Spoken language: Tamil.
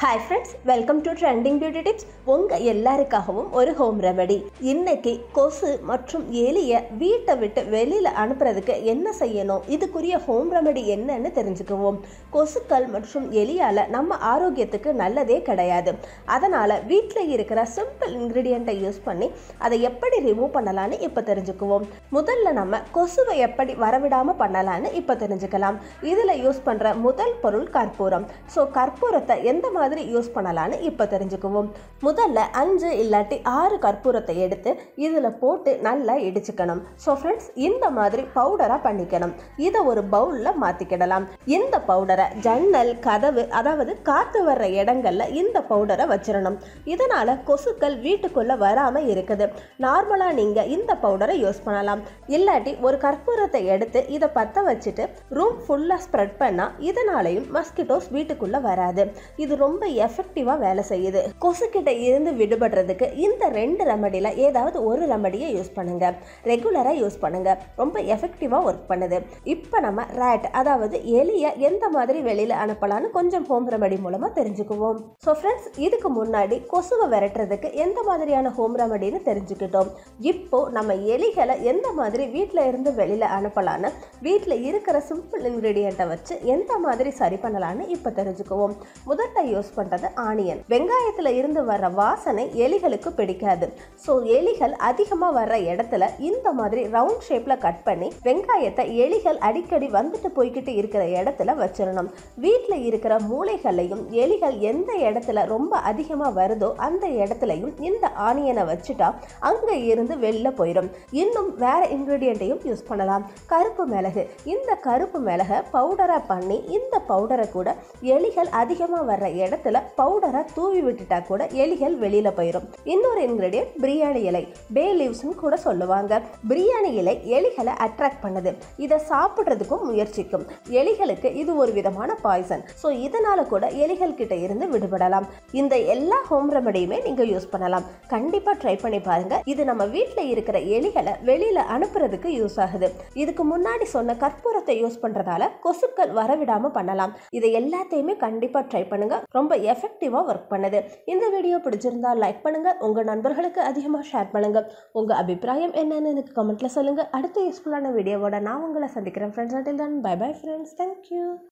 hi friends welcome to trending beauty tips உங்கள் எல்லாருக்காகவும் ஒரு ஹோம் ரெமெடி இன்னைக்கு கொசு மற்றும் எலியை வீட்டை விட்டு வெளியில் அனுப்புறதுக்கு என்ன செய்யணும் இதுக்குரிய ஹோம் ரெமெடி என்னன்னு தெரிஞ்சுக்குவோம் கொசுக்கள் மற்றும் எலியால் நம்ம ஆரோக்கியத்துக்கு நல்லதே கிடையாது அதனால் வீட்டில் இருக்கிற சிம்பிள் இன்க்ரீடியண்ட்டை யூஸ் பண்ணி அதை எப்படி ரிமூவ் பண்ணலான்னு இப்போ தெரிஞ்சுக்குவோம் முதல்ல நம்ம கொசுவை எப்படி வரவிடாமல் பண்ணலான்னு இப்போ தெரிஞ்சுக்கலாம் இதில் யூஸ் பண்ணுற முதல் பொருள் கற்பூரம் ஸோ கற்பூரத்தை எந்த மாதிரி யூஸ் பண்ணலான்னு இப்போ தெரிஞ்சுக்குவோம் முதல்ல அஞ்சு இல்லாட்டி ஆறு கற்பூரத்தை எடுத்து இதில் போட்டு நல்லா இடிச்சுக்கணும் ஸோ ஃப்ரெண்ட்ஸ் இந்த மாதிரி பவுடராக பண்ணிக்கணும் இதை ஒரு பவுலில் மாற்றிக்கிடலாம் இந்த பவுடரை ஜன்னல் கதவு அதாவது காற்று வர்ற இடங்கள்ல இந்த பவுடரை வச்சிடணும் இதனால் கொசுக்கள் வீட்டுக்குள்ளே வராமல் இருக்குது நார்மலாக நீங்கள் இந்த பவுடரை யூஸ் பண்ணலாம் இல்லாட்டி ஒரு கற்பூரத்தை எடுத்து இதை பற்ற வச்சுட்டு ரூம் ஃபுல்லாக ஸ்ப்ரெட் பண்ணால் இதனாலையும் மஸ்கிட்டோஸ் வீட்டுக்குள்ளே வராது இது ரொம்ப எஃபெக்டிவாக வேலை செய்யுது கொசுக்கிட்ட இருந்து விடுபடுறதுக்கு இந்த ரெண்டு ரெமடியில் ஏதாவது ஒரு ரெமடியை யூஸ் பண்ணுங்க ரெகுலராக யூஸ் பண்ணுங்க ரொம்ப எஃபெக்டிவாக ஒர்க் பண்ணுது இப்போ நம்ம ரேட் அதாவது எலியை எந்த மாதிரி வெளியில் அனுப்பலாம்னு கொஞ்சம் ஹோம் ரெமடி மூலமாக தெரிஞ்சுக்குவோம் ஸோ ஃப்ரெண்ட்ஸ் இதுக்கு முன்னாடி கொசுவை விரட்டுறதுக்கு எந்த மாதிரியான ஹோம் ரெமடின்னு தெரிஞ்சுக்கிட்டோம் இப்போ நம்ம எலிகளை எந்த மாதிரி வீட்டில் இருந்து வெளியில் அனுப்பலான்னு வீட்டில் இருக்கிற சிம்பிள் இன்க்ரீடியண்ட்டை வச்சு எந்த மாதிரி சரி பண்ணலான்னு இப்போ தெரிஞ்சுக்குவோம் முதல்ல யூஸ் பண்ணுறது ஆனியன் வெங்காயத்தில் இருந்து வர்ற வாசனை எலிகளுக்கு பிடிக்காது ஸோ எலிகள் அதிகமாக வர்ற இடத்துல இந்த மாதிரி ரவுண்ட் ஷேப்பில் கட் பண்ணி வெங்காயத்தை எலிகள் அடிக்கடி வந்துட்டு போய்கிட்டு இருக்கிற இடத்துல வச்சிடணும் வீட்டில் இருக்கிற மூளைகளையும் எலிகள் எந்த இடத்துல ரொம்ப அதிகமாக வருதோ அந்த இடத்துலையும் இந்த ஆனியனை வச்சுட்டா அங்கே இருந்து வெளில போயிடும் இன்னும் வேற இன்க்ரீடியண்ட்டையும் யூஸ் பண்ணலாம் கருப்பு மிளகு இந்த கருப்பு மிளகை பவுடராக பண்ணி இந்த பவுடரை கூட எலிகள் அதிகமாக வர்ற இடத்துல பவுடரை தூவி விட்டுட்டா கூட எலிகள் வெளியில் போயிடும் இன்னொரு இன்க்ரீடியன்ட் பிரியாணி இலை பே லீவ்ஸ்னு கூட சொல்லுவாங்க பிரியாணி இலை எலிகளை அட்ராக்ட் பண்ணுது இதை சாப்பிட்றதுக்கும் முயற்சிக்கும் எலிகளுக்கு இது ஒரு விதமான பாய்சன் ஸோ இதனால கூட எலிகள் கிட்ட இருந்து விடுபடலாம் இந்த எல்லா ஹோம் ரெமடியுமே நீங்கள் யூஸ் பண்ணலாம் கண்டிப்பாக ட்ரை பண்ணி பாருங்க இது நம்ம வீட்டில் இருக்கிற எலிகளை வெளியில் அனுப்புறதுக்கு யூஸ் ஆகுது இதுக்கு முன்னாடி சொன்ன கற்பூரத்தை யூஸ் பண்ணுறதால கொசுக்கள் வரவிடாமல் பண்ணலாம் இதை எல்லாத்தையுமே கண்டிப்பாக ட்ரை பண்ணுங்க ரொம்ப எஃபெக்டிவாக ஒர்க் பண்ணுது இந்த வீடியோ பிடிச்சிருந்தா லைக் பண்ணுங்க உங்கள் நண்பர்களுக்கு அதிகமாக ஷேர் பண்ணுங்க உங்கள் அபிப்பிராயம் என்னன்னு எனக்கு கமெண்ட்ல சொல்லுங்க அடுத்த யூஸ்ஃபுல்லான வீடியோவோட நான் உங்களை சந்திக்கிறேன் ஃப்ரெண்ட்ஸ் அட்டில் தான் பை பை ஃப்ரெண்ட்ஸ் தேங்க்யூ